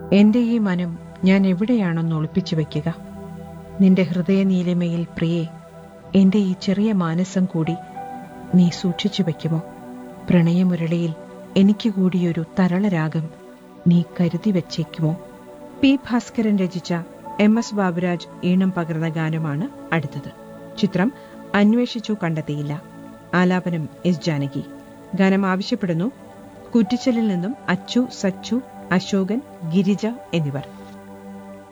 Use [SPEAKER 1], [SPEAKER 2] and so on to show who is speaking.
[SPEAKER 1] എന്റെ ഈ മനം ഞാൻ എവിടെയാണെന്ന് ഒളിപ്പിച്ചു വയ്ക്കുക നിന്റെ ഹൃദയനീലിമയിൽ പ്രിയേ എന്റെ ഈ ചെറിയ മാനസം കൂടി നീ സൂക്ഷിച്ചു വയ്ക്കുമോ പ്രണയമുരളിയിൽ എനിക്ക് കൂടിയൊരു തരളരാഗം നീ കരുതി വച്ചേക്കുമോ പി ഭാസ്കരൻ രചിച്ച എം എസ് ബാബുരാജ് ഈണം പകർന്ന ഗാനമാണ് അടുത്തത് ചിത്രം അന്വേഷിച്ചു കണ്ടെത്തിയില്ല ആലാപനം എസ് ജാനകി ഗാനം ആവശ്യപ്പെടുന്നു കുറ്റിച്ചലിൽ നിന്നും അച്ചു സച്ചു അശോകൻ ഗിരിജ എന്നിവർ